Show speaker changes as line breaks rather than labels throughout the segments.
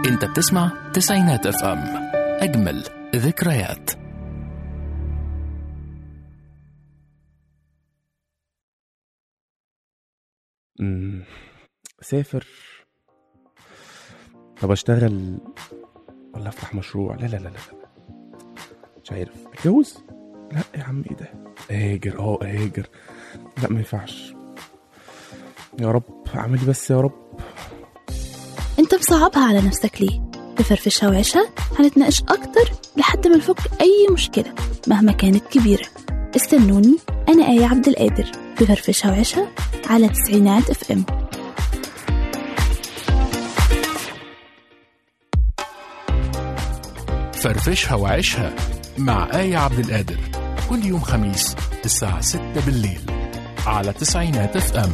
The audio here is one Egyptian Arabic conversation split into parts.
انت بتسمع تسعينات اف ام اجمل ذكريات
أمم، اسافر طب اشتغل ولا افتح مشروع لا لا لا لا لا. مش عارف اتجوز لا يا عم ايه ده اهاجر اه اهاجر لا ما ينفعش يا رب اعمل لي بس يا رب
انت مصعبها على نفسك ليه؟ بفرفشها وعيشها هنتناقش أكتر لحد ما نفك أي مشكلة مهما كانت كبيرة استنوني أنا آية عبد القادر بفرفشها وعيشها على تسعينات اف ام
فرفشها وعيشها مع آية عبد القادر كل يوم خميس الساعة 6 بالليل على تسعينات اف ام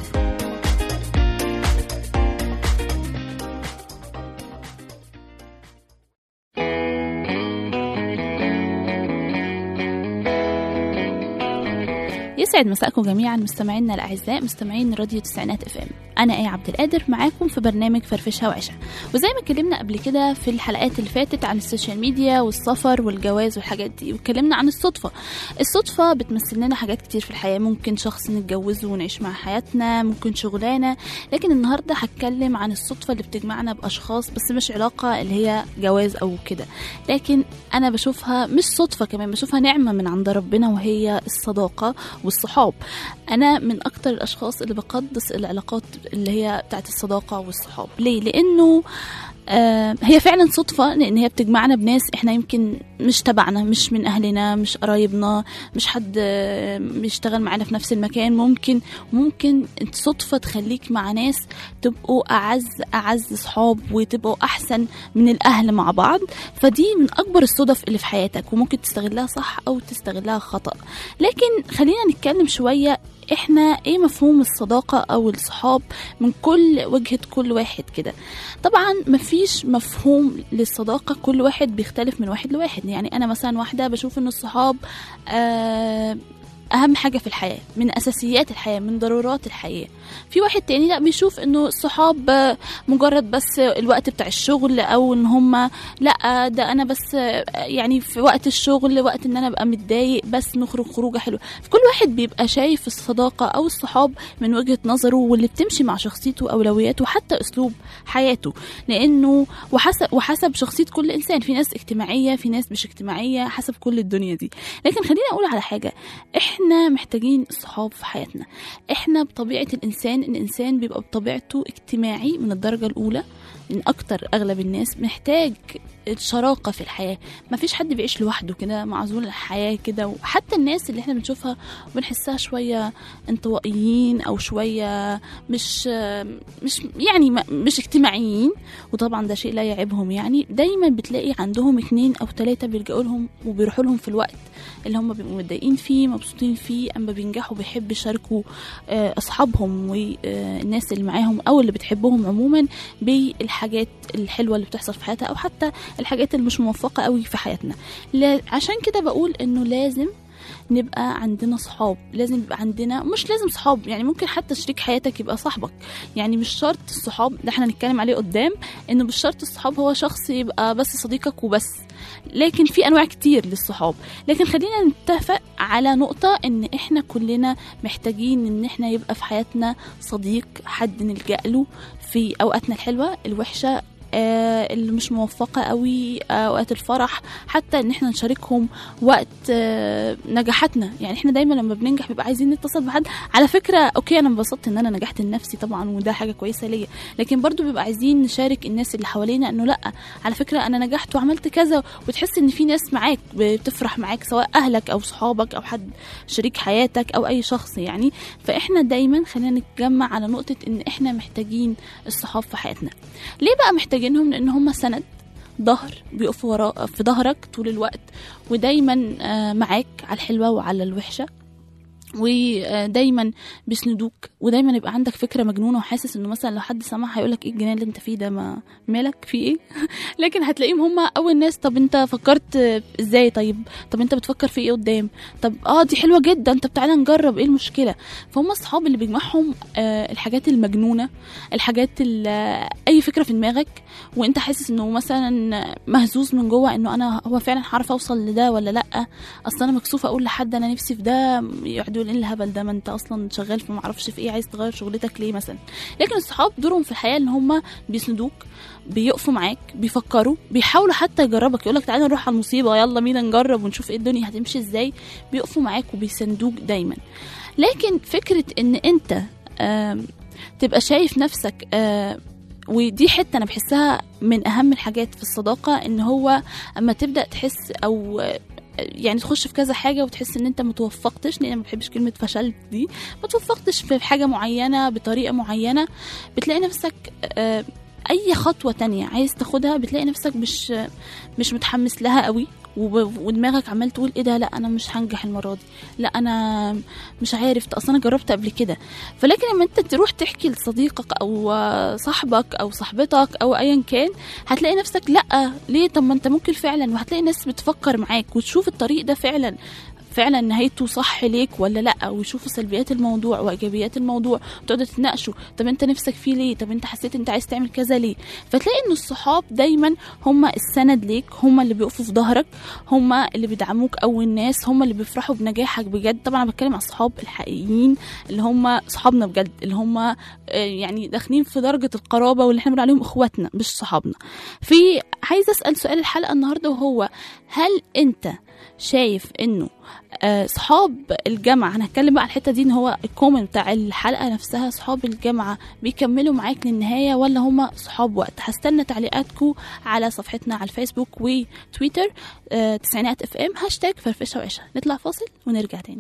يسعد مساءكم جميعا مستمعينا الاعزاء مستمعين راديو تسعينات اف ام انا ايه عبد القادر معاكم في برنامج فرفشها وعيشها وزي ما اتكلمنا قبل كده في الحلقات اللي فاتت عن السوشيال ميديا والسفر والجواز والحاجات دي واتكلمنا عن الصدفه الصدفه بتمثل لنا حاجات كتير في الحياه ممكن شخص نتجوزه ونعيش مع حياتنا ممكن شغلانه لكن النهارده هتكلم عن الصدفه اللي بتجمعنا باشخاص بس مش علاقه اللي هي جواز او كده لكن انا بشوفها مش صدفه كمان بشوفها نعمه من عند ربنا وهي الصداقه والصحاب انا من اكتر الاشخاص اللي بقدس العلاقات اللي هي بتاعت الصداقه والصحاب ليه لانه آه هي فعلا صدفة لأن هي بتجمعنا بناس احنا يمكن مش تبعنا مش من أهلنا مش قرايبنا مش حد آه، بيشتغل معانا في نفس المكان ممكن ممكن صدفة تخليك مع ناس تبقوا أعز أعز صحاب وتبقوا أحسن من الأهل مع بعض فدي من أكبر الصدف اللي في حياتك وممكن تستغلها صح أو تستغلها خطأ لكن خلينا نتكلم شوية احنا ايه مفهوم الصداقة او الصحاب من كل وجهة كل واحد كده طبعا مفيش مفهوم للصداقة كل واحد بيختلف من واحد لواحد يعني انا مثلا واحدة بشوف ان الصحاب آه اهم حاجه في الحياه من اساسيات الحياه من ضرورات الحياه في واحد تاني لا بيشوف انه الصحاب آه، مجرد بس الوقت بتاع الشغل او ان هم لا ده انا بس آه، يعني في وقت الشغل وقت ان انا ابقى متضايق بس نخرج خروجه حلوه فكل واحد بيبقى شايف الصداقه او الصحاب من وجهه نظره واللي بتمشي مع شخصيته واولوياته وحتى اسلوب حياته لانه وحسب وحسب شخصيه كل انسان في ناس اجتماعيه في ناس مش اجتماعيه حسب كل الدنيا دي لكن خليني اقول على حاجه احنا محتاجين الصحاب في حياتنا احنا بطبيعه الانسان الانسان بيبقى بطبيعته اجتماعي من الدرجه الاولى من اكتر اغلب الناس محتاج الشراكه في الحياه ما فيش حد بيعيش لوحده كده معزول عن الحياه كده وحتى الناس اللي احنا بنشوفها وبنحسها شويه انطوائيين او شويه مش مش يعني ما- مش اجتماعيين وطبعا ده شيء لا يعيبهم يعني دايما بتلاقي عندهم اتنين او تلاتة بيلجأوا لهم وبيروحوا لهم في الوقت اللي هم بيبقوا متضايقين فيه مبسوطين فيه اما بينجحوا بيحب يشاركوا آه، اصحابهم والناس اللي معاهم او اللي بتحبهم عموما بالحاجات الحلوه اللي بتحصل في حياتها او حتى الحاجات اللي مش موفقه قوي في حياتنا لا- عشان كده بقول انه لازم نبقى عندنا صحاب لازم يبقى عندنا مش لازم صحاب يعني ممكن حتى شريك حياتك يبقى صاحبك يعني مش شرط الصحاب ده احنا هنتكلم عليه قدام انه مش شرط الصحاب هو شخص يبقى بس صديقك وبس لكن في انواع كتير للصحاب لكن خلينا نتفق على نقطة ان احنا كلنا محتاجين ان احنا يبقى في حياتنا صديق حد نلجأ له في اوقاتنا الحلوة الوحشة آه، اللي مش موفقة قوي آه، اوقات الفرح حتى ان احنا نشاركهم وقت آه، نجاحاتنا يعني احنا دايما لما بننجح بيبقى عايزين نتصل بحد على فكرة اوكي انا انبسطت ان انا نجحت لنفسي طبعا وده حاجة كويسة ليا لكن برضو بيبقى عايزين نشارك الناس اللي حوالينا انه لا على فكرة انا نجحت وعملت كذا وتحس ان في ناس معاك بتفرح معاك سواء اهلك او صحابك او حد شريك حياتك او اي شخص يعني فاحنا دايما خلينا نتجمع على نقطة ان احنا محتاجين الصحاب في حياتنا ليه بقى محتاجينهم لان هم سند ظهر بيقفوا ورا في ظهرك طول الوقت ودايما آه، معاك على الحلوه وعلى الوحشه ودايما بيسندوك ودايما يبقى عندك فكره مجنونه وحاسس انه مثلا لو حد سمعها هيقول لك ايه الجنان اللي انت فيه ده ما مالك في ايه لكن هتلاقيهم هم اول ناس طب انت فكرت ازاي طيب طب انت بتفكر في ايه قدام طب اه دي حلوه جدا طب تعالى نجرب ايه المشكله فهم الصحاب اللي بيجمعهم آه الحاجات المجنونه الحاجات ال- اي فكره في دماغك وانت حاسس انه مثلا مهزوز من جوه انه انا هو فعلا هعرف اوصل لده ولا لا اصل انا مكسوفه اقول لحد انا نفسي في ده يقعدوا يقولوا ايه الهبل ده ما انت اصلا شغال في معرفش في ايه عايز تغير شغلتك ليه مثلا لكن الصحاب دورهم في الحياه ان هم بيسندوك بيقفوا معاك بيفكروا بيحاولوا حتى يجربك يقولك تعالى نروح على المصيبه يلا بينا نجرب ونشوف ايه الدنيا هتمشي ازاي بيقفوا معاك وبيسندوك دايما لكن فكره ان انت آم، تبقى شايف نفسك آه، ودي حته انا بحسها من اهم الحاجات في الصداقه ان هو اما تبدا تحس او آه، يعني تخش في كذا حاجه وتحس ان انت متوفقتش لان أنا ما بحبش كلمه فشلت دي ما توفقتش في حاجه معينه بطريقه معينه بتلاقي نفسك آه، اي خطوه تانية عايز تاخدها بتلاقي نفسك مش مش متحمس لها قوي وب- ودماغك عمال تقول ايه ده لا انا مش هنجح المره دي لا انا مش عارف اصل انا جربت قبل كده فلكن لما انت تروح تحكي لصديقك او آه، صاحبك او صاحبتك او ايا كان هتلاقي نفسك لا ليه طب ما انت ممكن فعلا وهتلاقي ناس بتفكر معاك وتشوف الطريق ده فعلا فعلا نهايته صح ليك ولا لا ويشوفوا سلبيات الموضوع وايجابيات الموضوع وتقعدوا تتناقشوا طب انت نفسك فيه ليه طب انت حسيت انت عايز تعمل كذا ليه فتلاقي ان الصحاب دايما هم السند ليك هم اللي بيقفوا في ظهرك هم اللي بيدعموك اول ناس هم اللي بيفرحوا بنجاحك بجد طبعا انا بتكلم على الصحاب الحقيقيين اللي هم صحابنا بجد اللي هم آه، يعني داخلين في درجه القرابه واللي احنا بنقول عليهم اخواتنا مش صحابنا في عايزه اسال سؤال الحلقه النهارده وهو هل انت شايف انه آه، صحاب الجامعه انا هتكلم بقى على الحته دي ان هو الكومنت بتاع الحلقه نفسها صحاب الجامعه بيكملوا معاك للنهايه ولا هم صحاب وقت هستنى تعليقاتكم على صفحتنا على الفيسبوك وتويتر آه، تسعينات اف ام هاشتاج فرفشه وعشة نطلع فاصل ونرجع تاني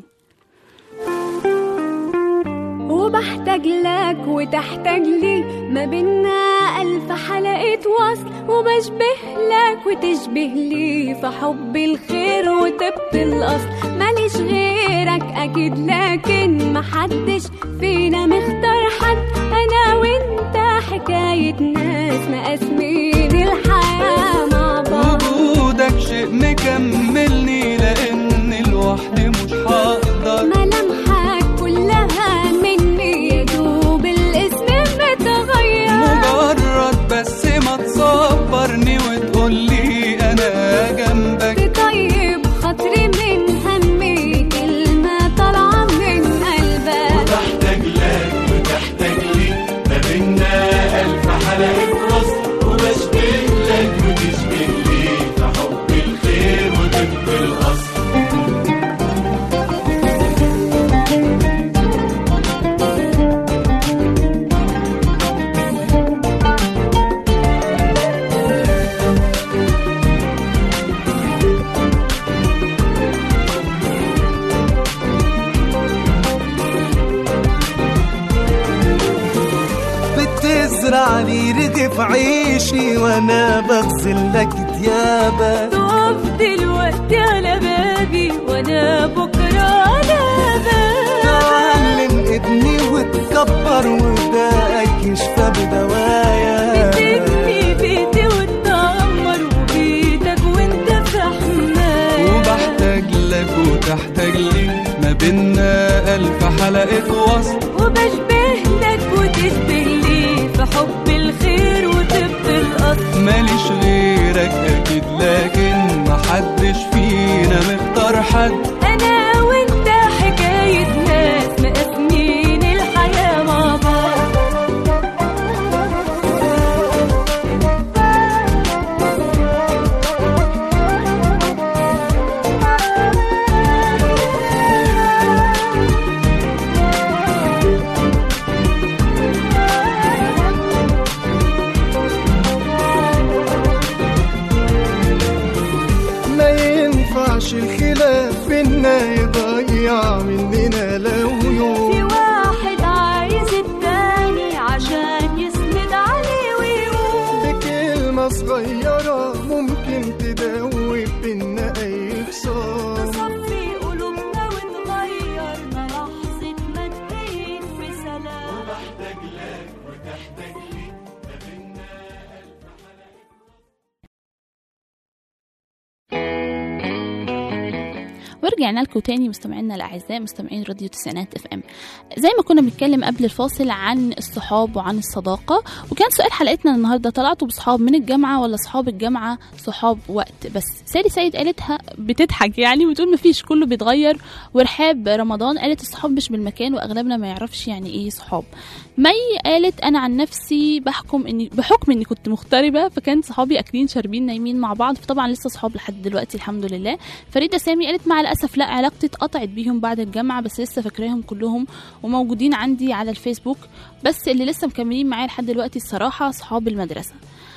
وبحتاج لك وتحتاج لي ما بينا ألف حلقة وصل وبشبه لك وتشبه لي في حب الخير وطب الأصل ماليش غيرك أكيد لكن محدش فينا مختار حد أنا وأنت حكاية ناس مقاسمين الحياة مع بعض
وجودك شيء مكملني لان لوحدي مش هقدر
ملامحك كلها مني يا دوب الاسم متغير
مجرد بس ما تصبرني وتقولي انا جنبك
طيب خاطري من همي كلمة طالعة من قلبك
بحتاج لك وتحتاج لي ما بينا ألف حلقة وصل وبشبه لك وتشبه لي في حب الخير وطب الأصل
بتزرع لي رغف عيشي وانا بغسل لك ديابك
تقف دلوقتي على بابي وانا بكرة على بابك
تعلم ابني وتكبر وداك يشفى بدوايا
بتبني بيتي وتدمر وبيتك وانت في حماية
وبحتاج لك وتحتاج لي ما بينا ألف حلقة وصل
وبشبه لك وتشبه لي في حب الخير وطب الأصل
ماليش غيرك أكيد لكن محدش فينا مختار حد
أنا وأنت حكاية ناس مقاسمين الحياة مع
ورجعنا لكم تاني مستمعينا الاعزاء مستمعين راديو تسعينات اف ام زي ما كنا بنتكلم قبل الفاصل عن الصحاب وعن الصداقه وكان سؤال حلقتنا النهارده طلعتوا بصحاب من الجامعه ولا صحاب الجامعه صحاب وقت بس سالي سيد قالتها بتضحك يعني وتقول مفيش كله بيتغير ورحاب رمضان قالت الصحاب مش بالمكان واغلبنا ما يعرفش يعني ايه صحاب مي قالت انا عن نفسي بحكم اني بحكم اني كنت مغتربه فكان صحابي اكلين شاربين نايمين مع بعض فطبعا لسه صحاب لحد دلوقتي الحمد لله فريده سامي قالت مع الاسف لا علاقتي اتقطعت بيهم بعد الجامعه بس لسه فاكراهم كلهم وموجودين عندي على الفيسبوك بس اللي لسه مكملين معايا لحد دلوقتي الصراحه صحاب المدرسه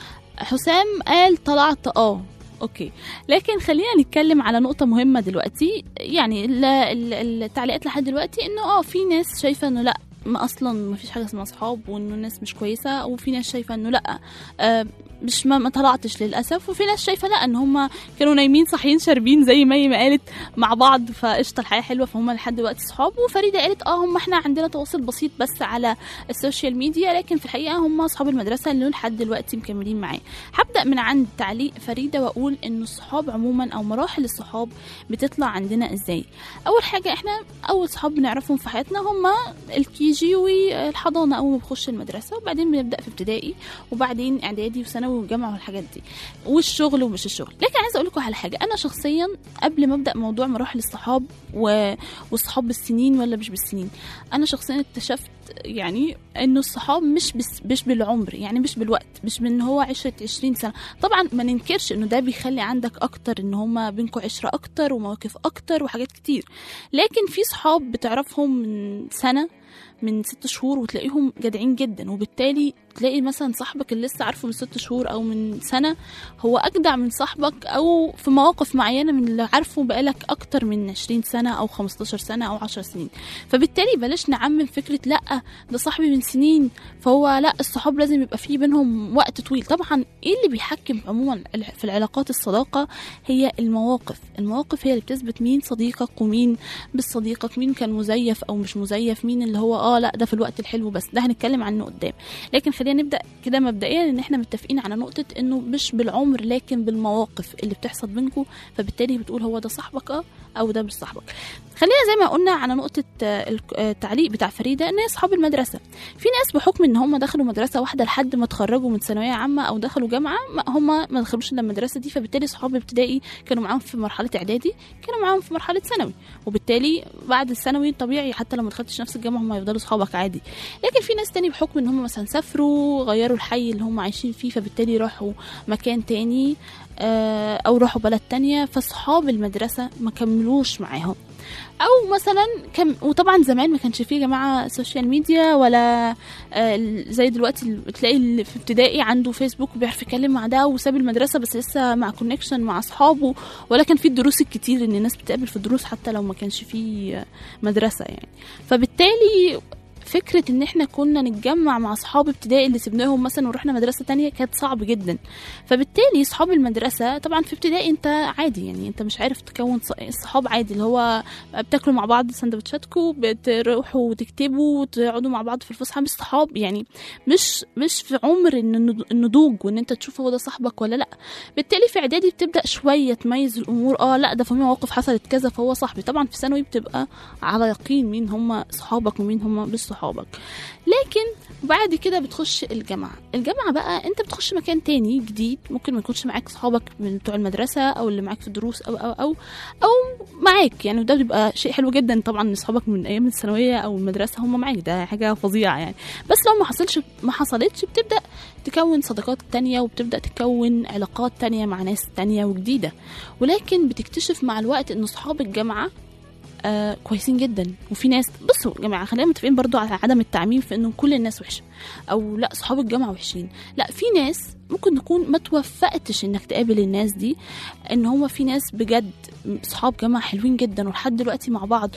حسام قال طلعت اه اوكي لكن خلينا نتكلم على نقطه مهمه دلوقتي يعني ال- ال- التعليقات لحد دلوقتي انه اه في ناس شايفه انه لا ما اصلا ما فيش حاجه اسمها صحاب وانه الناس مش كويسه وفي ناس شايفه انه لا آه مش ما, ما طلعتش للاسف وفي ناس شايفه لا ان هم كانوا نايمين صاحيين شاربين زي ما ما قالت مع بعض فقشطه الحياه حلوه فهم لحد دلوقتي صحاب وفريده قالت اه هم احنا عندنا تواصل بسيط بس على السوشيال ميديا لكن في الحقيقه هم اصحاب المدرسه اللي لحد دلوقتي مكملين معايا هبدا من عند تعليق فريده واقول ان الصحاب عموما او مراحل الصحاب بتطلع عندنا ازاي اول حاجه احنا اول صحاب بنعرفهم في حياتنا هم الكي جي والحضانه اول ما بخش المدرسه وبعدين بنبدا في ابتدائي وبعدين اعدادي وثانوي والجامعه والحاجات دي والشغل ومش الشغل لكن عايزه اقول لكم على حاجه انا شخصيا قبل ما ابدا موضوع مراحل الصحاب و... والصحاب بالسنين ولا مش بالسنين انا شخصيا اكتشفت يعني انه الصحاب مش بس مش بالعمر يعني مش بالوقت مش من هو عشرة 20 سنه طبعا ما ننكرش انه ده بيخلي عندك اكتر ان هما بينكم عشره اكتر ومواقف اكتر وحاجات كتير لكن في صحاب بتعرفهم من سنه من ست شهور وتلاقيهم جدعين جدا وبالتالي تلاقي مثلا صاحبك اللي لسه عارفه من ست شهور او من سنه هو اجدع من صاحبك او في مواقف معينه من اللي عارفه بقالك اكتر من 20 سنه او 15 سنه او 10 سنين فبالتالي بلاش نعمم فكره لا ده صاحبي من سنين فهو لا الصحاب لازم يبقى فيه بينهم وقت طويل طبعا ايه اللي بيحكم عموما في العلاقات الصداقه هي المواقف المواقف هي اللي بتثبت مين صديقك ومين مش صديقك مين كان مزيف او مش مزيف مين اللي هو اه لا ده في الوقت الحلو بس ده هنتكلم عنه قدام لكن خلينا نبدا كده مبدئيا ان احنا متفقين على نقطه انه مش بالعمر لكن بالمواقف اللي بتحصل بينكم فبالتالي بتقول هو ده صاحبك اه او ده مش صاحبك خلينا زي ما قلنا على نقطه آه، الك- آه، التعليق بتاع فريده ان هي اصحاب المدرسه في ناس بحكم ان هم دخلوا مدرسه واحده لحد ما اتخرجوا من ثانويه عامه او دخلوا جامعه ما- هم ما دخلوش الا المدرسه دي فبالتالي صحاب ابتدائي كانوا معاهم في مرحله اعدادي كانوا معاهم في مرحله ثانوي وبالتالي بعد الثانوي طبيعي حتى لو ما دخلتش نفس الجامعه هم هيفضلوا صحابك عادي لكن في ناس تاني بحكم ان هم مثلا سافروا غيروا الحي اللي هم عايشين فيه فبالتالي راحوا مكان تاني آه، او راحوا بلد تانية فصحاب المدرسه ما كملوش معاهم او مثلا كم وطبعا زمان ما كانش فيه يا جماعه سوشيال ميديا ولا آه، زي دلوقتي ال- تلاقي اللي في ابتدائي عنده فيسبوك وبيعرف يتكلم مع ده وساب المدرسه بس لسه مع كونكشن مع اصحابه ولا كان في الدروس الكتير ان الناس بتقابل في الدروس حتى لو ما كانش فيه آه، مدرسه يعني فبالتالي فكرة ان احنا كنا نتجمع مع اصحاب ابتدائي اللي سبناهم مثلا ورحنا مدرسة تانية كانت صعب جدا فبالتالي صحاب المدرسة طبعا في ابتدائي انت عادي يعني انت مش عارف تكون ص- صحاب عادي اللي هو بتاكلوا مع بعض سندوتشاتكم بتروحوا وتكتبوا وتقعدوا مع بعض في الفسحة مش صحاب يعني مش مش في عمر ان النض- النضوج وان انت تشوف هو ده صاحبك ولا لا بالتالي في اعدادي بتبدا شويه تميز الامور اه لا ده في مواقف حصلت كذا فهو صاحبي طبعا في ثانوي بتبقى على يقين مين هم صحابك ومين هم مش صحابك لكن بعد كده بتخش الجامعة الجامعة بقى انت بتخش مكان تاني جديد ممكن ما يكونش معاك صحابك من بتوع المدرسة او اللي معاك في الدروس او او او او معاك يعني وده بيبقى شيء حلو جدا طبعا ان صحابك من ايام الثانوية او المدرسة هم معاك ده حاجة فظيعة يعني بس لو ما حصلش ما حصلتش بتبدأ تكون صداقات تانية وبتبدأ تكون علاقات تانية مع ناس تانية وجديدة ولكن بتكتشف مع الوقت ان صحاب الجامعة آه كويسين جدا وفي ناس بصوا يا جماعه خلينا متفقين برضو على عدم التعميم في انه كل الناس وحشه او لا صحاب الجامعه وحشين لا في ناس ممكن تكون ما توفقتش انك تقابل الناس دي ان هما في ناس بجد صحاب جامعه حلوين جدا ولحد دلوقتي مع بعض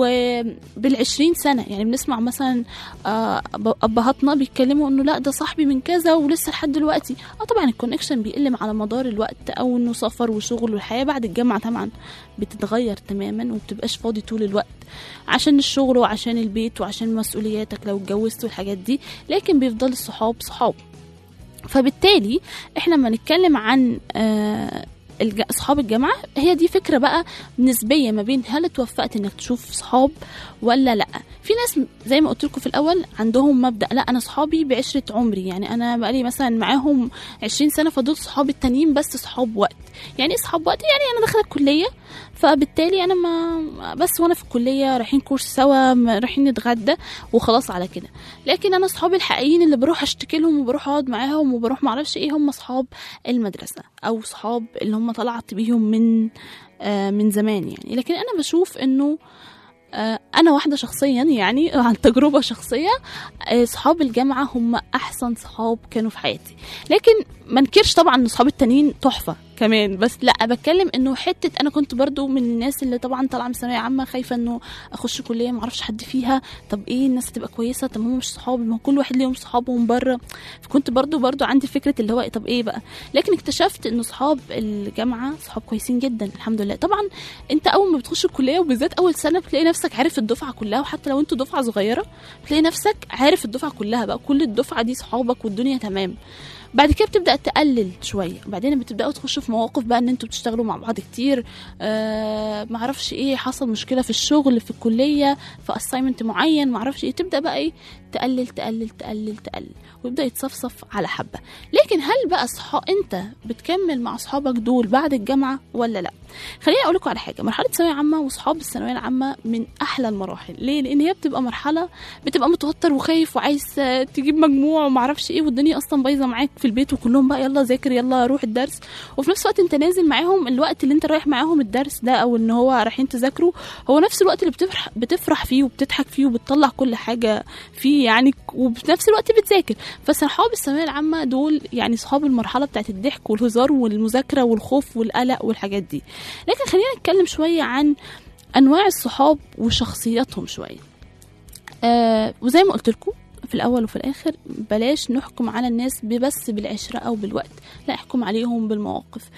وبالعشرين سنه يعني بنسمع مثلا آه، أب- ابهاتنا بيتكلموا انه لا ده صاحبي من كذا ولسه لحد دلوقتي اه طبعا الكونكشن بيقل على مدار الوقت او انه سفر وشغل والحياه بعد الجامعه طبعا بتتغير تماما وبتبقاش فاضي طول الوقت عشان الشغل وعشان البيت وعشان مسؤولياتك لو اتجوزت والحاجات دي لكن بيفضل الصحاب صحاب فبالتالي احنا لما نتكلم عن آه الج- صحاب الجامعه هي دي فكره بقى نسبيه ما بين هل اتوفقت انك تشوف صحاب ولا لا في ناس زي ما قلت لكم في الاول عندهم مبدا لا انا صحابي بعشره عمري يعني انا بقالي مثلا معاهم 20 سنه فدول صحابي التانيين بس صحاب وقت يعني ايه صحاب وقت يعني انا داخله الكليه فبالتالي انا ما بس وانا في الكليه رايحين كورس سوا ما- رايحين نتغدى وخلاص على كده لكن انا صحابي الحقيقيين اللي بروح اشتكي لهم وبروح اقعد معاهم وبروح معرفش ايه هم صحاب المدرسه او صحاب اللي هم طلعت بيهم من آه من زمان يعني لكن انا بشوف انه آه، انا واحده شخصيا يعني عن تجربه شخصيه آه، صحاب الجامعه هم احسن صحاب كانوا في حياتي لكن ما انكرش طبعا ان صحابي التانيين تحفه كمان بس لا بتكلم انه حته انا كنت برضو من الناس اللي طبعا طالعه من ثانويه عامه خايفه انه اخش كليه ما اعرفش حد فيها طب ايه الناس هتبقى كويسه طب هم مش صحابي ما هو كل واحد ليهم صحابه من بره فكنت برضو برضو عندي فكره اللي هو إيه طب ايه بقى لكن اكتشفت انه صحاب الجامعه صحاب كويسين جدا الحمد لله طبعا انت اول ما بتخش الكليه وبالذات اول سنه بتلاقي نفسك عارف الدفعه كلها وحتى لو انتوا دفعه صغيره بتلاقي نفسك عارف الدفعه كلها بقى كل الدفعه دي صحابك والدنيا تمام بعد كده بتبدا تقلل شويه بعدين بتبداوا تخشوا في مواقف بقى ان انتوا بتشتغلوا مع بعض كتير آه معرفش ايه حصل مشكله في الشغل في الكليه في اساينمنت معين معرفش ايه تبدا بقى ايه تقلل تقلل تقلل تقلل ويبدا يتصفصف على حبه لكن هل بقى صحاب انت بتكمل مع اصحابك دول بعد الجامعه ولا لا خليني اقول لكم على حاجه مرحله ثانويه عامه وصحاب الثانويه العامه من احلى المراحل ليه لان هي بتبقى مرحله بتبقى متوتر وخايف وعايز آه، تجيب مجموع ومعرفش ايه والدنيا اصلا بايظه معاك في البيت وكلهم بقى يلا ذاكر يلا روح الدرس وفي نفس الوقت انت نازل معاهم الوقت اللي انت رايح معاهم الدرس ده او ان هو رايحين تذاكروا هو نفس الوقت اللي بتفرح بتفرح فيه وبتضحك فيه وبتطلع كل حاجه فيه يعني وفي نفس الوقت بتذاكر فصحاب الثانويه العامه دول يعني صحاب المرحله بتاعت الضحك والهزار والمذاكره والخوف والقلق والحاجات دي لكن خلينا نتكلم شويه عن انواع الصحاب وشخصياتهم شويه آه وزي ما قلت لكم في الاول وفي الاخر بلاش نحكم على الناس بس بالعشره او بالوقت لا احكم عليهم بالمواقف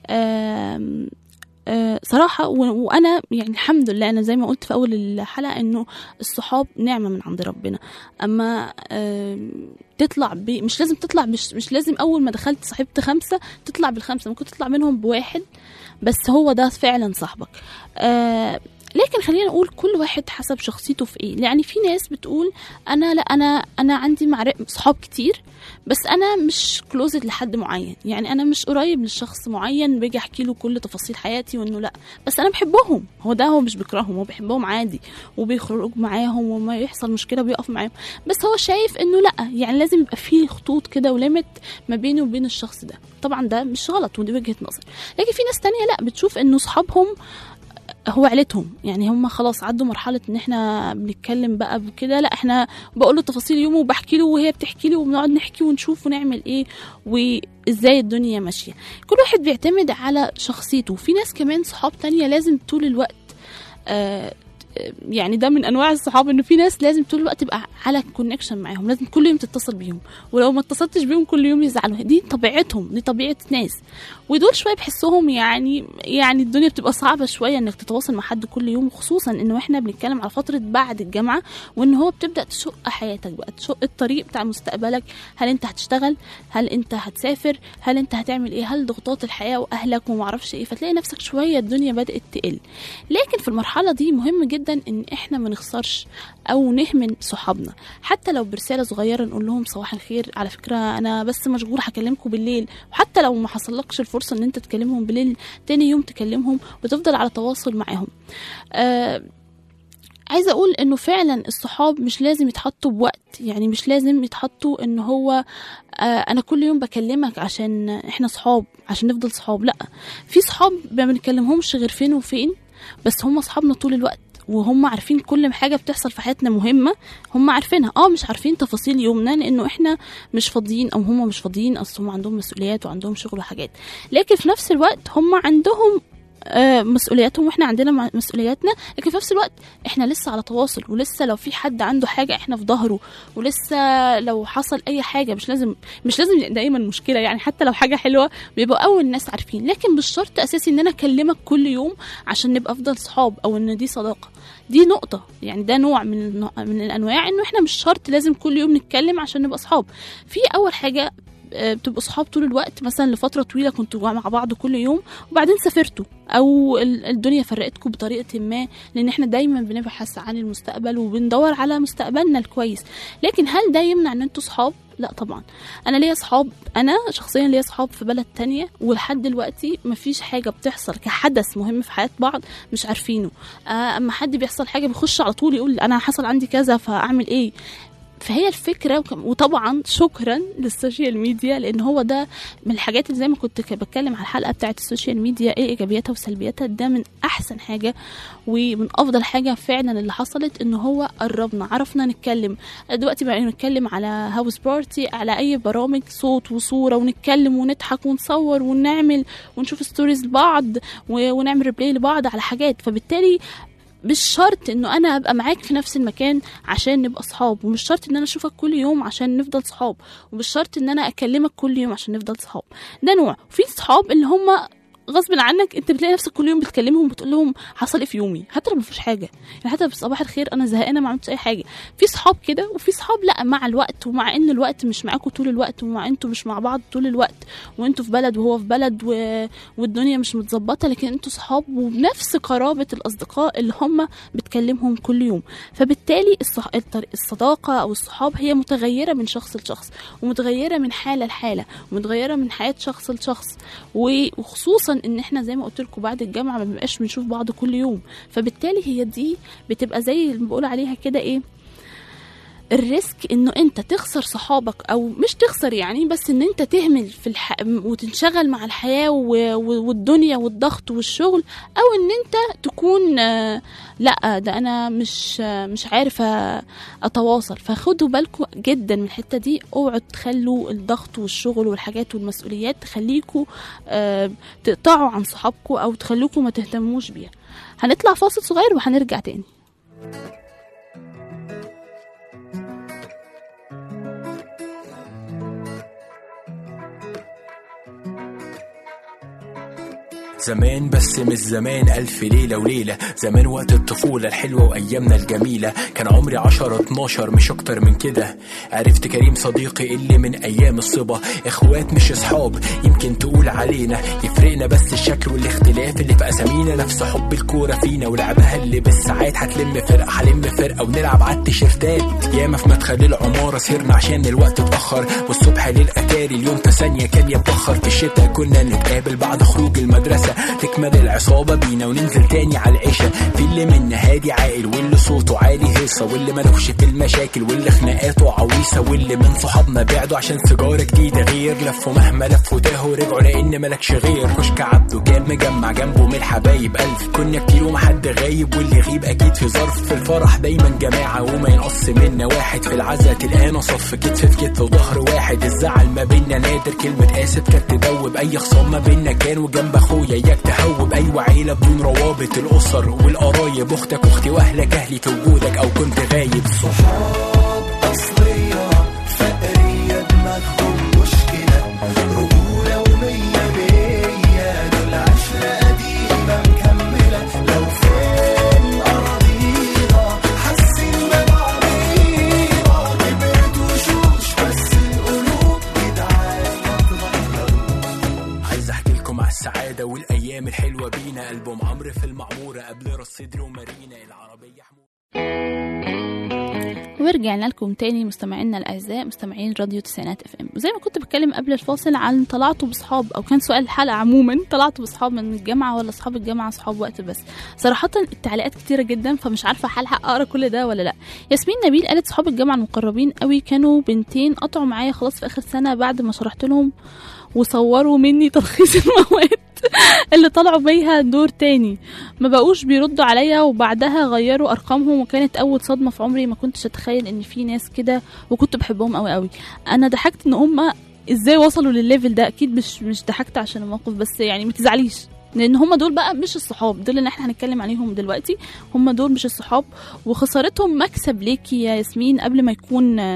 آم، آه، صراحة و- وأنا يعني الحمد لله أنا زي ما قلت في أول الحلقة إنه الصحاب نعمة من عند ربنا أما آم، تطلع ب... مش لازم تطلع مش, مش لازم أول ما دخلت صاحبت خمسة تطلع بالخمسة ممكن تطلع منهم بواحد بس هو ده فعلا صاحبك آه لكن خلينا نقول كل واحد حسب شخصيته في ايه يعني في ناس بتقول انا لا انا انا عندي معرف صحاب كتير بس انا مش كلوزد لحد معين يعني انا مش قريب لشخص معين باجي احكي له كل تفاصيل حياتي وانه لا بس انا بحبهم هو ده هو مش بيكرههم هو بيحبهم عادي وبيخرج معاهم وما يحصل مشكله بيقف معاهم بس هو شايف انه لا يعني لازم يبقى فيه خطوط كده وليمت ما بينه وبين الشخص ده طبعا ده مش غلط ودي وجهه نظر لكن في ناس تانية لا بتشوف انه صحابهم هو عيلتهم يعني هم خلاص عدوا مرحله ان احنا بنتكلم بقى بكده لا احنا بقول له تفاصيل يومه وبحكي له وهي بتحكي له وبنقعد نحكي ونشوف ونعمل ايه وازاي الدنيا ماشيه كل واحد بيعتمد على شخصيته في ناس كمان صحاب تانية لازم طول الوقت آه يعني ده من انواع الصحاب انه في ناس لازم طول الوقت تبقى على كونكشن معاهم لازم كل يوم تتصل بيهم ولو ما اتصلتش بيهم كل يوم يزعلوا دي طبيعتهم دي طبيعه ناس ودول شويه بحسهم يعني يعني الدنيا بتبقى صعبه شويه انك تتواصل مع حد كل يوم خصوصا انه احنا بنتكلم على فتره بعد الجامعه وان هو بتبدا تشق حياتك بقى تشق الطريق بتاع مستقبلك هل انت هتشتغل هل انت هتسافر هل انت هتعمل ايه هل ضغوطات الحياه واهلك وما اعرفش ايه فتلاقي نفسك شويه الدنيا بدات تقل لكن في المرحله دي مهم جدا ان احنا ما نخسرش او نهمل صحابنا حتى لو برساله صغيره نقول لهم صباح الخير على فكره انا بس مشغول هكلمكم بالليل وحتى لو ما حصلكش الفرصه ان انت تكلمهم بالليل تاني يوم تكلمهم وتفضل على تواصل معاهم آه عايزه اقول انه فعلا الصحاب مش لازم يتحطوا بوقت يعني مش لازم يتحطوا ان هو آه انا كل يوم بكلمك عشان احنا صحاب عشان نفضل صحاب لا في صحاب ما بنكلمهمش غير فين وفين بس هم صحابنا طول الوقت وهم عارفين كل حاجه بتحصل في حياتنا مهمه هم عارفينها اه مش عارفين تفاصيل يومنا لانه احنا مش فاضيين او هم مش فاضيين اصل هم عندهم مسؤوليات وعندهم شغل وحاجات لكن في نفس الوقت هم عندهم آه، مسؤولياتهم واحنا عندنا مع- مسؤولياتنا لكن في نفس الوقت احنا لسه على تواصل ولسه لو في حد عنده حاجه احنا في ظهره ولسه لو حصل اي حاجه مش لازم مش لازم دايما مشكله يعني حتى لو حاجه حلوه بيبقوا اول ناس عارفين لكن مش شرط اساسي ان انا اكلمك كل يوم عشان نبقى افضل صحاب او ان دي صداقه دي نقطة يعني ده نوع من النوع- من الأنواع إنه إحنا مش شرط لازم كل يوم نتكلم عشان نبقى أصحاب. في أول حاجة آه، بتبقوا صحاب طول الوقت مثلا لفتره طويله كنتوا مع بعض كل يوم وبعدين سافرتوا او ال- الدنيا فرقتكم بطريقه ما لان احنا دايما بنبحث عن المستقبل وبندور على مستقبلنا الكويس لكن هل ده يمنع ان انتوا صحاب لا طبعا انا ليا صحاب انا شخصيا ليا صحاب في بلد تانية ولحد دلوقتي مفيش حاجه بتحصل كحدث مهم في حياه بعض مش عارفينه آه، اما حد بيحصل حاجه بيخش على طول يقول انا حصل عندي كذا فاعمل ايه فهي الفكره وكم- وطبعا شكرا للسوشيال ميديا لان هو ده من الحاجات اللي زي ما كنت ك- بتكلم على الحلقه بتاعت السوشيال ميديا ايه ايجابياتها وسلبياتها ده من احسن حاجه ومن افضل حاجه فعلا اللي حصلت ان هو قربنا عرفنا نتكلم دلوقتي بقينا نتكلم على هاوس بارتي على اي برامج صوت وصوره ونتكلم ونضحك ونصور ونعمل ونشوف ستوريز لبعض و- ونعمل ريبلاي لبعض على حاجات فبالتالي مش شرط انه انا ابقى معاك في نفس المكان عشان نبقى صحاب ومش شرط ان انا اشوفك كل يوم عشان نفضل صحاب ومش شرط ان انا اكلمك كل يوم عشان نفضل صحاب ده نوع في صحاب اللي هم غصب عنك انت بتلاقي نفسك كل يوم بتكلمهم بتقول لهم حصل ايه في يومي حتى لو مفيش حاجه يعني حتى في صباح الخير انا زهقانه ما عملتش اي حاجه في صحاب كده وفي صحاب لا مع الوقت ومع ان الوقت مش معاكم طول الوقت ومع انتوا مش مع بعض طول الوقت وانتوا في بلد وهو في بلد و... والدنيا مش متظبطه لكن انتوا صحاب وبنفس قرابه الاصدقاء اللي هم بتكلمهم كل يوم فبالتالي الصح... الطر- الصداقه او الصحاب هي متغيره من شخص لشخص ومتغيره من حاله لحاله ومتغيره من حياه شخص لشخص و- وخصوصا ان احنا زي ما قلت لكم بعد الجامعه ما بنبقاش بنشوف بعض كل يوم فبالتالي هي دي بتبقى زي اللي بقول عليها كده ايه الريسك انه انت تخسر صحابك او مش تخسر يعني بس ان انت تهمل في الح... وتنشغل مع الحياه و... و- والدنيا والضغط والشغل او ان انت تكون آه، لا ده انا مش آه، مش عارفه اتواصل فخدوا بالكم جدا من الحته دي اوعوا تخلوا الضغط والشغل والحاجات والمسؤوليات تخليكوا آه، تقطعوا عن صحابكم او تخلوكوا ما تهتموش بيها هنطلع فاصل صغير وهنرجع تاني
زمان بس مش زمان ألف ليلة وليلة زمان وقت الطفولة الحلوة وأيامنا الجميلة كان عمري عشرة اتناشر مش أكتر من كده عرفت كريم صديقي اللي من أيام الصبا إخوات مش أصحاب يمكن تقول علينا يفرقنا بس الشكل والاختلاف اللي في أسامينا نفس حب الكورة فينا ولعبها اللي بالساعات هتلم فرقة هلم فرقة ونلعب على التيشيرتات ياما في مدخل العمارة سهرنا عشان الوقت اتأخر والصبح للأتاري اليوم تسانية كان يتبخر في الشتا كنا نتقابل بعد خروج المدرسة تكمل العصابة بينا وننزل تاني على العشاء في اللي منا هادي عاقل واللي صوته عالي هيصة واللي ملوش في المشاكل واللي خناقاته عويصة واللي من صحابنا بعدوا عشان سيجارة جديدة غير لفوا مهما لفوا تاهوا رجعوا لأن ملكش غير كشك عبده كان مجمع جنبه من الحبايب ألف كنا كتير ومحد غايب واللي يغيب أكيد في ظرف في الفرح دايما جماعة وما ينقص منا واحد في العزا تلقانا صف كتف في كتف وظهر واحد الزعل ما بينا نادر كلمة آسف كانت تدوب أي خصام ما بينا كان وجنب أخويا إياك تهوب أيوة عيلة بدون روابط الأسر والقرايب أختك أختي وأهلك أهلي في وجودك أو كنت غايب
أصلية فقرية دماغهم مشكلة رجولة ومية مية دول عشرة قديمة مكملة لو فين أراضينا حاسين ببعضينا كبرت وشوش بس القلوب جدعان
عايز أحكي لكم على السعادة والأيام الحلوة بينا ألبوم عمرو في المعمورة قبل راس صدري ومارينا العربية حمودة
ورجعنا لكم تاني مستمعينا الاعزاء مستمعين راديو تسعينات اف ام وزي ما كنت بتكلم قبل الفاصل عن طلعتوا بصحاب او كان سؤال الحلقه عموما طلعتوا بصحاب من الجامعه ولا اصحاب الجامعه صحاب وقت بس صراحه التعليقات كتيره جدا فمش عارفه هلحق اقرا كل ده ولا لا ياسمين نبيل قالت صحاب الجامعه المقربين قوي كانوا بنتين قطعوا معايا خلاص في اخر سنه بعد ما شرحت لهم وصوروا مني تلخيص المواد اللي طلعوا بيها دور تاني ما بقوش بيردوا عليا وبعدها غيروا ارقامهم وكانت اول صدمه في عمري ما كنتش اتخيل ان في ناس كده وكنت بحبهم قوي قوي انا ضحكت ان هم ازاي وصلوا للليفل ده اكيد مش مش ضحكت عشان الموقف بس يعني ما تزعليش لان هم دول بقى مش الصحاب دول اللي احنا هنتكلم عليهم دلوقتي هم دول مش الصحاب وخسارتهم مكسب ليكي يا ياسمين قبل ما يكون آه،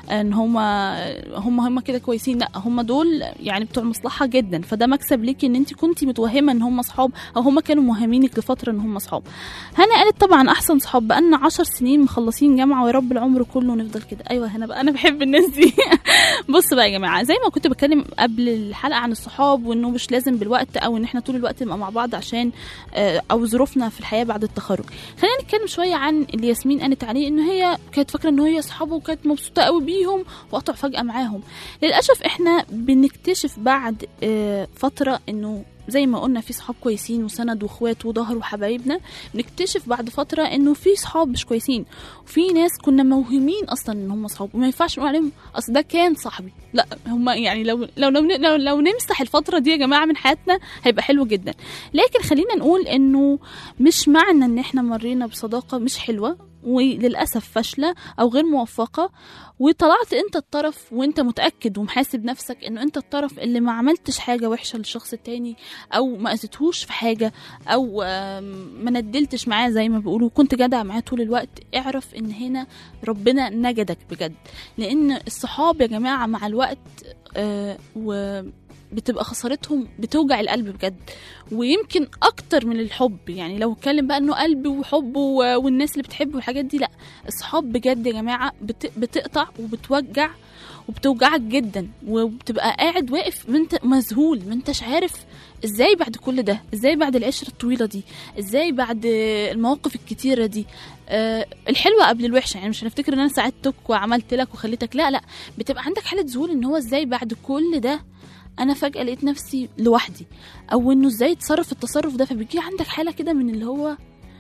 ان هم هم هم كده كويسين لا هم دول يعني بتوع مصلحه جدا فده مكسب ليكي ان انت كنتي متوهمه ان هم اصحاب او هم كانوا موهمينك لفتره ان هم اصحاب هنا قالت طبعا احسن صحاب بقالنا عشر سنين مخلصين جامعه ويا رب العمر كله نفضل كده ايوه هنا بقى انا بحب الناس دي بص بقى يا جماعه زي ما كنت بتكلم قبل الحلقه عن الصحاب وانه مش لازم بالوقت او ان احنا طول الوقت نبقى مع بعض عشان آه، او ظروفنا في الحياه بعد التخرج خلينا نتكلم شويه عن اللي ياسمين قالت عليه ان هي كانت فاكره ان هي اصحابه وكانت مبسوطه قوي بيهم وقطع فجاه معاهم للاسف احنا بنكتشف بعد آه، فتره انه زي ما قلنا في صحاب كويسين وسند واخوات وظهر وحبايبنا بنكتشف بعد فتره انه في صحاب مش كويسين وفي ناس كنا موهمين اصلا ان هم صحاب وما ينفعش نقول عليهم اصل ده كان صاحبي لا هم يعني لو لو لو, لو, لو نمسح الفتره دي يا جماعه من حياتنا هيبقى حلو جدا لكن خلينا نقول انه مش معنى ان احنا مرينا بصداقه مش حلوه وللاسف فاشله او غير موفقه وطلعت انت الطرف وانت متاكد ومحاسب نفسك انه انت الطرف اللي ما عملتش حاجه وحشه للشخص التاني او ما اذيتهوش في حاجه او آم، ما ندلتش معاه زي ما بيقولوا كنت جدع معاه طول الوقت اعرف ان هنا ربنا نجدك بجد لان الصحاب يا جماعه مع الوقت آه، و بتبقى خسارتهم بتوجع القلب بجد ويمكن اكتر من الحب يعني لو اتكلم بقى انه قلب وحب و- والناس اللي بتحب والحاجات دي لا الصحاب بجد يا جماعه بت- بتقطع وبتوجع وبتوجعك جدا وبتبقى قاعد واقف وانت مذهول ما انتش عارف ازاي بعد كل ده ازاي بعد العشره الطويله دي ازاي بعد المواقف الكتيره دي أه الحلوه قبل الوحشه يعني مش هنفتكر ان انا ساعدتك وعملت لك وخليتك لا لا بتبقى عندك حاله ذهول ان هو ازاي بعد كل ده انا فجاه لقيت نفسي لوحدي او انه ازاي اتصرف التصرف ده فبيجي عندك حاله كده من اللي هو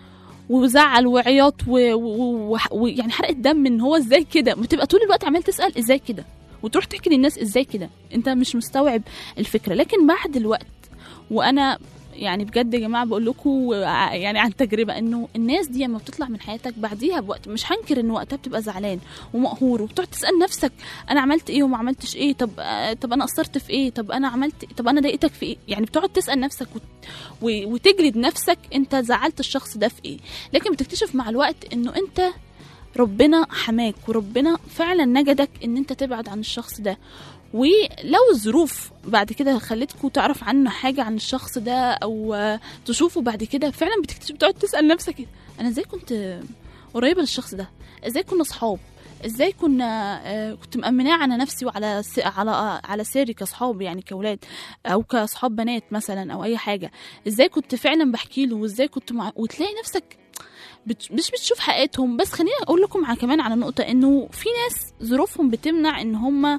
وزعل وعياط ويعني و... و... و... يعني حرقه دم ان هو ازاي كده بتبقى طول الوقت عمال تسال ازاي كده وتروح تحكي للناس ازاي كده انت مش مستوعب الفكره لكن بعد الوقت وانا يعني بجد يا جماعه بقول لكم يعني عن تجربه انه الناس دي لما بتطلع من حياتك بعديها بوقت مش هنكر ان وقتها بتبقى زعلان ومقهور وبتقعد تسال نفسك انا عملت ايه وما عملتش ايه طب آه، طب انا قصرت في ايه طب انا عملت طب انا ضايقتك في ايه يعني بتقعد تسال نفسك وت... و... وتجلد نفسك انت زعلت الشخص ده في ايه لكن بتكتشف مع الوقت انه انت ربنا حماك وربنا فعلا نجدك ان انت تبعد عن الشخص ده ولو الظروف بعد كده خلتكوا تعرف عنه حاجة عن الشخص ده أو آه، تشوفه بعد كده فعلا بتكتشف بتقعد تسأل نفسك كده، أنا إزاي كنت قريبة للشخص ده؟ إزاي كنا صحاب؟ ازاي كنا آه، كنت مأمناه على نفسي وعلى س... على آه، على سيري كصحاب يعني كاولاد او كصحاب بنات مثلا او اي حاجه ازاي كنت فعلا بحكي له وازاي كنت مع... وتلاقي نفسك بت... مش بتشوف حقيقتهم بس خليني اقول لكم على كمان على نقطه انه في ناس ظروفهم بتمنع ان هم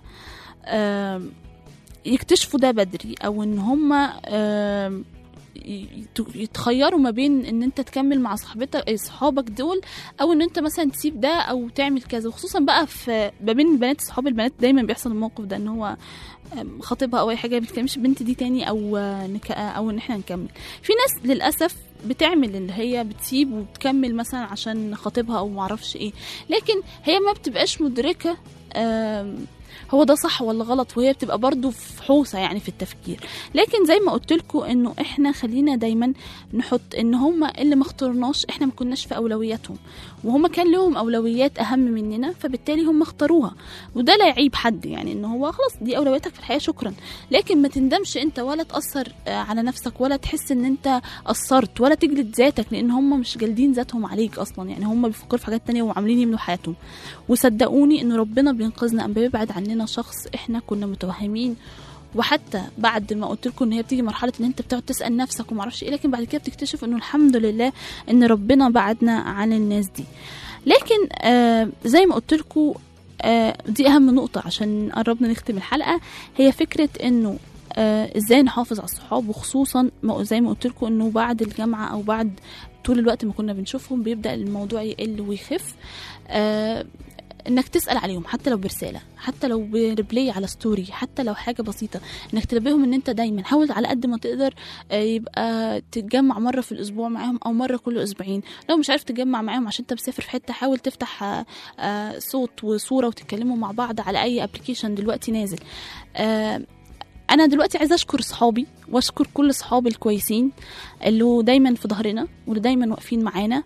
آم، يكتشفوا ده بدري او ان هم آم، يت- يتخيروا ما بين ان انت تكمل مع صاحبتك صحابك دول او ان انت مثلا تسيب ده او تعمل كذا وخصوصا بقى في ما بين البنات صحاب البنات دايما بيحصل الموقف ده ان هو آم، خطيبها او اي حاجه ما بتكلمش البنت دي تاني او آه، نك... او ان احنا نكمل في ناس للاسف بتعمل اللي هي بتسيب وبتكمل مثلا عشان خطيبها او معرفش ايه لكن هي ما بتبقاش مدركه آم، هو ده صح ولا غلط وهي بتبقى برضو في حوسه يعني في التفكير لكن زي ما قلت لكم انه احنا خلينا دايما نحط ان هم اللي ما اخترناش احنا ما كناش في اولوياتهم وهم كان لهم اولويات اهم مننا فبالتالي هم اختاروها وده لا يعيب حد يعني ان هو خلاص دي اولوياتك في الحياه شكرا لكن ما تندمش انت ولا تاثر آه، على نفسك ولا تحس ان انت قصرت ولا تجلد ذاتك لان هم مش جالدين ذاتهم عليك اصلا يعني هم بيفكروا في حاجات تانية وعاملين يملوا حياتهم وصدقوني ان ربنا بينقذنا اما بيبعد عننا شخص احنا كنا متوهمين وحتى بعد ما قلت لكم ان هي بتيجي مرحله ان انت بتقعد تسال نفسك وما اعرفش ايه لكن بعد كده بتكتشف انه الحمد لله ان ربنا بعدنا عن الناس دي لكن آه زي ما قلت لكم آه دي اهم نقطه عشان قربنا نختم الحلقه هي فكره انه آه ازاي نحافظ على الصحاب وخصوصا ما- زي ما قلت لكم انه بعد الجامعه او بعد طول الوقت ما كنا بنشوفهم بيبدا الموضوع يقل ويخف آه انك تسال عليهم حتى لو برساله حتى لو بريبلاي على ستوري حتى لو حاجه بسيطه انك تنبههم ان انت دايما حاول على قد ما تقدر آه، يبقى تتجمع مره في الاسبوع معاهم او مره كل اسبوعين لو مش عارف تتجمع معاهم عشان انت مسافر في حته حاول تفتح آه، آه، صوت وصوره وتتكلموا مع بعض على اي ابلكيشن دلوقتي نازل آه، انا دلوقتي عايزه اشكر صحابي واشكر كل صحابي الكويسين اللي دايما في ظهرنا واللي دايما واقفين معانا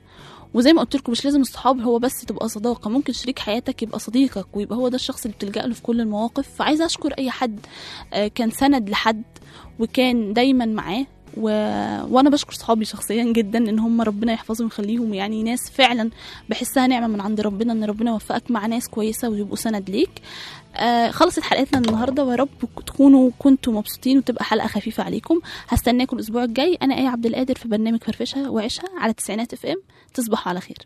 وزي ما قلت لكم مش لازم الصحاب هو بس تبقى صداقه ممكن شريك حياتك يبقى صديقك ويبقى هو ده الشخص اللي بتلجأ له في كل المواقف فعايزه اشكر اي حد آه، كان سند لحد وكان دايما معاه و... وانا بشكر صحابي شخصيا جدا ان هم ربنا يحفظهم ويخليهم يعني ناس فعلا بحسها نعمه من عند ربنا ان ربنا يوفقك مع ناس كويسه ويبقوا سند ليك آه خلصت حلقتنا النهارده ويا رب تكونوا كنتوا مبسوطين وتبقى حلقه خفيفه عليكم هستناكم الاسبوع الجاي انا ايه عبد القادر في برنامج فرفشه وعيشها على تسعينات اف ام تصبحوا على خير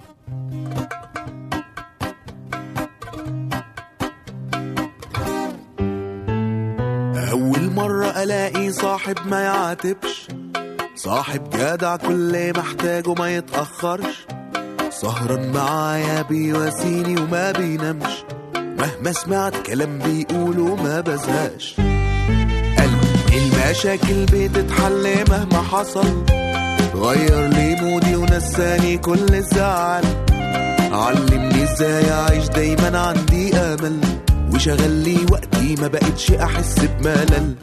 أول مرة ألاقي صاحب ما يعاتبش صاحب جدع كل محتاجه ما يتأخرش سهران معايا بيواسيني وما بينامش مهما سمعت كلام بيقوله ما بزهقش قلبي المشاكل بتتحل مهما حصل غير لي مودي ونساني كل الزعل علمني ازاي اعيش دايما عندي امل وشغل لي وقتي ما بقتش احس بملل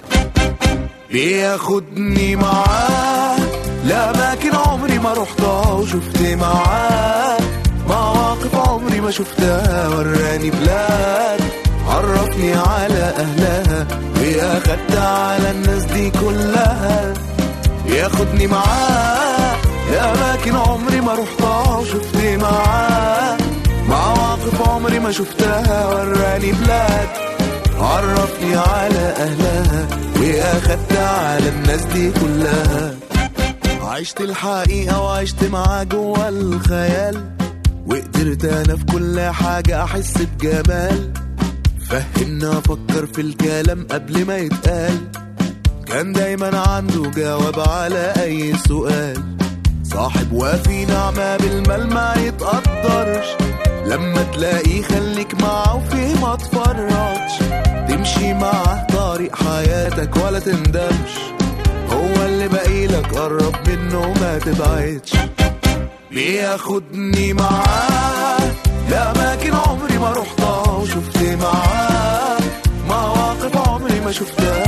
بياخدني معاه لأماكن عمري ما رحتها وشفت معاه مواقف عمري ما شفتها وراني بلاد عرفني على أهلها وأخدت على الناس دي كلها ياخدني معاه لأماكن عمري ما رحتها وشفت معاه مواقف عمري ما شفتها وراني بلاد عرفني على أهلها وأخدت على الناس دي كلها عشت الحقيقة وعشت معاه جوا الخيال وقدرت أنا في كل حاجة أحس بجمال فهمنا أفكر في الكلام قبل ما يتقال كان دايما عنده جواب على أي سؤال صاحب وفي نعمة بالمال ما يتقدرش لما تلاقيه خليك معاه وفيه ما تفرطش تمشي معاه طريق حياتك ولا تندمش هو اللي باقيلك قرب منه ما تبعدش بياخدني معاه لأماكن عمري ما رحتها وشفت معاه مواقف عمري ما شفتها